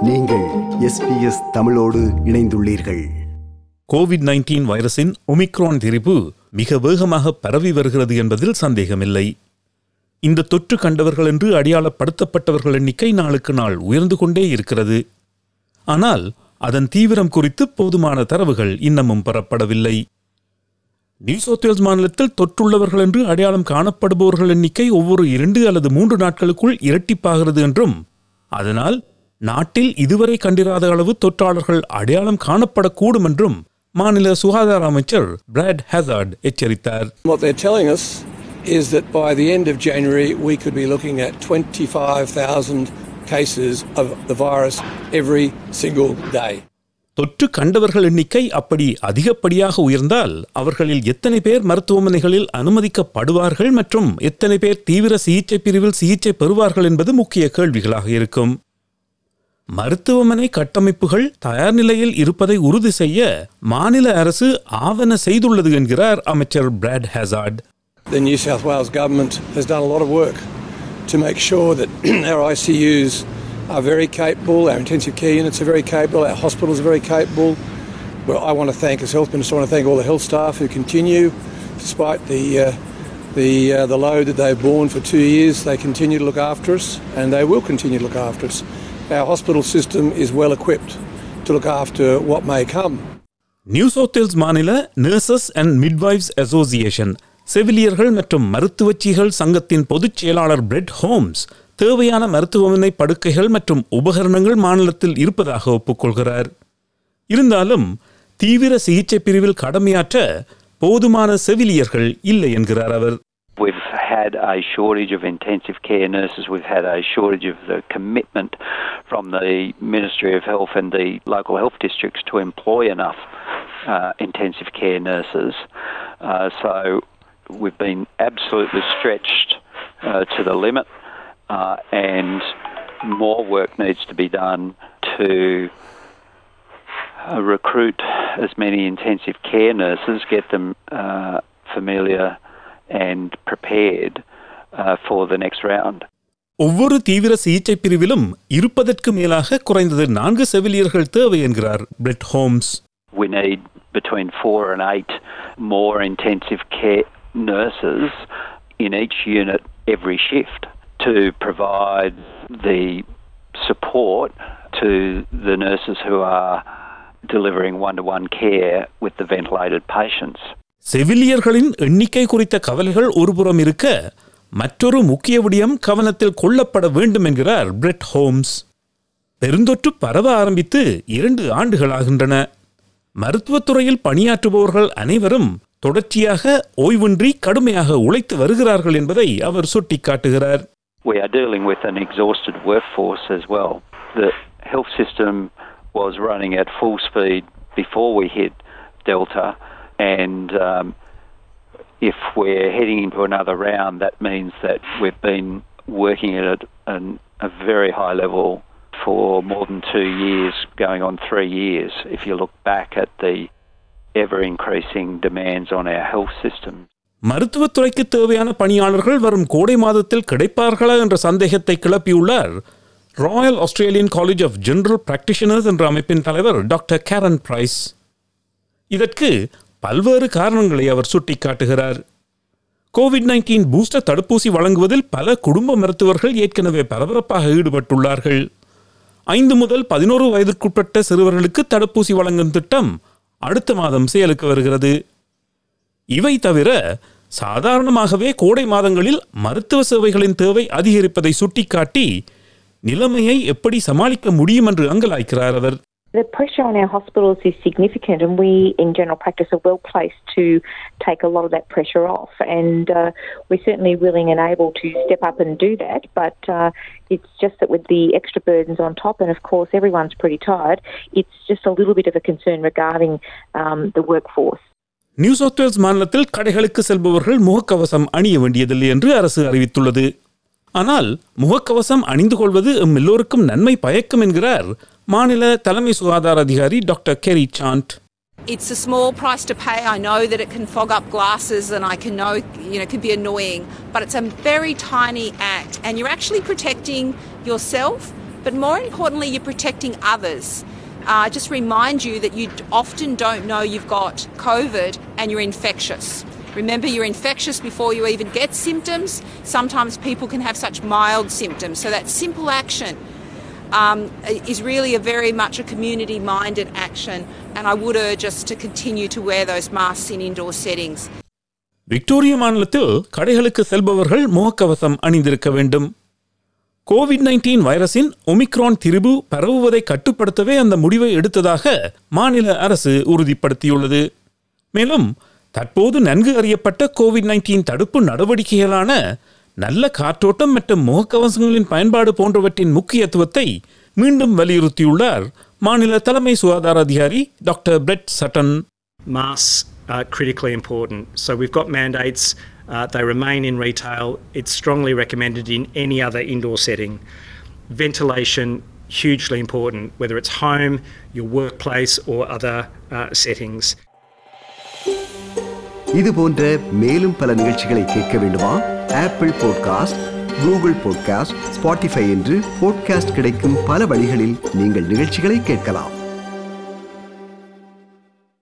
நீங்கள் எஸ்பிஎஸ் தமிழோடு இணைந்துள்ளீர்கள் கோவிட் 19 வைரஸின் ஒமிக்ரான் திரிபு மிக வேகமாக பரவி வருகிறது என்பதில் சந்தேகமில்லை இந்த தொற்று கண்டவர்கள் என்று அடையாளப்படுத்தப்பட்டவர்கள் எண்ணிக்கை நாளுக்கு நாள் உயர்ந்து கொண்டே இருக்கிறது ஆனால் அதன் தீவிரம் குறித்து போதுமான தரவுகள் இன்னமும் பெறப்படவில்லை நியூ சவுத் வேல்ஸ் மாநிலத்தில் தொற்றுள்ளவர்கள் என்று அடையாளம் காணப்படுபவர்கள் எண்ணிக்கை ஒவ்வொரு இரண்டு அல்லது மூன்று நாட்களுக்குள் இரட்டிப்பாகிறது என்றும் அதனால் நாட்டில் இதுவரை கண்டிராத அளவு தொற்றாளர்கள் அடையாளம் காணப்படக்கூடும் என்றும் மாநில சுகாதார அமைச்சர் பிராட் ஹெசார்ட் எச்சரித்தார் What they're telling us is that by the end of January, we could be looking at 25,000 cases of the virus every single day. தொற்று கண்டவர்கள் எண்ணிக்கை அப்படி அதிகப்படியாக உயர்ந்தால் அவர்களில் எத்தனை பேர் மருத்துவமனைகளில் அனுமதிக்கப்படுவார்கள் மற்றும் எத்தனை பேர் தீவிர சிகிச்சை பிரிவில் சிகிச்சை பெறுவார்கள் என்பது முக்கிய கேள்விகளாக இருக்கும் மருத்துவமனை கட்டமைப்புகள் தயார் நிலையில் இருப்பதை உறுதி செய்ய மாநில அரசு ஆவண செய்துள்ளது என்கிறார் அமைச்சர் Brad Hazzard The New South Wales government has done a lot of work to make sure that our ICUs are very capable, our intensive care units are very capable, our hospitals are very capable. Well, I want to thank, as Health Minister, I want to thank all the health staff who continue, despite the, uh, the, uh, the load that they've borne for two years, they continue to look after us and they will continue to look after us. Our hospital system is well equipped to look after what may come. New South Wales மாநில nurses and midwives association செவிலியர்கள் மற்றும் மருத்துவச்சிகள் சங்கத்தின் பொதுச் செயலாளர் bread Holmes தேவையான மருத்துவமனை படுக்கைகள் மற்றும் உபகரணங்கள் மாநிலத்தில் இருப்பதாக ஒப்புக்கொள்கிறார் இருந்தாலும் தீவிர சிகிச்சை பிரிவில் கடமையாற்ற போதுமான செவிலியர்கள் இல்லை என்கிறார் அவர் We've had a shortage of intensive care nurses. We've had a shortage of the commitment from the Ministry of Health and the local health districts to employ enough uh, intensive care nurses. Uh, so we've been absolutely stretched uh, to the limit, uh, and more work needs to be done to uh, recruit as many intensive care nurses, get them uh, familiar and prepared uh, for the next round. ஒவ்வொரு தீவிர சிகிச்சை பிரிவிலும் இருப்பதற்கு மேலாக குறைந்தது நான்கு செவிலியர்கள் தேவை என்கிறார் Brett Holmes We need between four and eight more intensive care nurses in each unit every shift to provide the support to the nurses who are delivering one to one care with the ventilated patients. செவிலியர்களின் எண்ணிக்கை குறித்த கவலைகள் ஒருபுறம் இருக்க மற்றொரு முக்கிய விடயம் கவனத்தில் கொள்ளப்பட வேண்டும் என்கிறார் பிரெட் ஹோம்ஸ் பெருந்தொற்று பரவ ஆரம்பித்து இரண்டு ஆண்டுகளாகின்றன மருத்துவத்துறையில் பணியாற்றுபவர்கள் அனைவரும் தொடர்ச்சியாக ஓய்வின்றி கடுமையாக உழைத்து வருகிறார்கள் என்பதை அவர் சுட்டிக்காட்டுகிறார் We are dealing with an exhausted workforce as well. The health system was running at full speed before we hit Delta, and um, if we're heading into another round, that means that we've been working at an, a very high level for more than two years, going on three years, if you look back at the ever increasing demands on our health system. மருத்துவத்துறைக்கு தேவையான பணியாளர்கள் வரும் கோடை மாதத்தில் கிடைப்பார்களா என்ற சந்தேகத்தை கிளப்பியுள்ளார் royal Australian college of general practitioners என்ற அமைப்பின் தலைவர் டாக்டர் கேரன் பிரைஸ் இதற்கு பல்வேறு காரணங்களை அவர் சுட்டிக்காட்டுகிறார் கோவிட் நைன்டீன் பூஸ்டர் தடுப்பூசி வழங்குவதில் பல குடும்ப மருத்துவர்கள் ஏற்கனவே பரபரப்பாக ஈடுபட்டுள்ளார்கள் ஐந்து முதல் பதினோரு வயதிற்குட்பட்ட சிறுவர்களுக்கு தடுப்பூசி வழங்கும் திட்டம் அடுத்த மாதம் செயலுக்கு வருகிறது இவை தவிர சாதாரணமாகவே கோடை மாதங்களில் மருத்துவ சேவைகளின் தேவை அதிகரிப்பதை சுட்டிக்காட்டி நிலைமையை எப்படி சமாளிக்க முடியும் என்று அங்கலாய்க்கிறார் அவர் The pressure on our hospitals is significant, and we in general practice are well placed to take a lot of that pressure off. And uh, we're certainly willing and able to step up and do that. But uh, it's just that with the extra burdens on top, and of course everyone's pretty tired, it's just a little bit of a concern regarding um, the workforce. New South Wales மாநிலத்தில் கடைகளுக்கு செல்பவர்கள் முகக்கவசம் அணிய வேண்டியதில்லை என்று அரசு அறிவித்துள்ளது ஆனால் முகக்கவசம் அணிந்து கொள்வது எம் எல்லோருக்கும் நன்மை பயக்கும் என்கிறார் மாநில தலைமை சுகாதார அதிகாரி doctor Kerry Chant It's a small price to pay. I know that it can fog up glasses and I can know, you know, it can be annoying, but it's a very tiny act and you're actually protecting yourself but more importantly, you're protecting others. Uh, just remind you that you often don't know you've got COVID and you're infectious. Remember, you're infectious before you even get symptoms. Sometimes people can have such mild symptoms. So that simple action um, is really a very much a community minded action. And I would urge us to continue to wear those masks in indoor settings. Victoria மாநிலத்தில் கடைகளுக்கு செல்பவர்கள் முகக்கவசம் அணிந்திருக்க வேண்டும் Covid nineteen வைரஸின் omicron திரிபு பரவுவதை கட்டுப்படுத்தவே அந்த முடிவை எடுத்ததாக மாநில அரசு உறுதிப்படுத்தியுள்ளது மேலும் தற்போது நன்கு அறியப்பட்ட கோவிட் நைன்டீன் தடுப்பு நடவடிக்கைகளான நல்ல காற்றோட்டம் மற்றும் முகக்கவசங்களின் பயன்பாடு போன்றவற்றின் முக்கியத்துவத்தை மீண்டும் வலியுறுத்தியுள்ளார் மாநில தலைமை சுகாதார அதிகாரி doctor Brett Sutton masks are critically important. So we've got mandates, uh, they remain in retail. It's strongly recommended in any other indoor setting. Ventilation, hugely important, whether it's home, your workplace, or other uh, settings. இது போன்ற மேலும் பல நிகழ்ச்சிகளை கேட்க வேண்டுமா Apple podcast Google podcast Spotify என்று podcast கிடைக்கும் பல வழிகளில் நீங்கள் நிகழ்ச்சிகளை கேட்கலாம்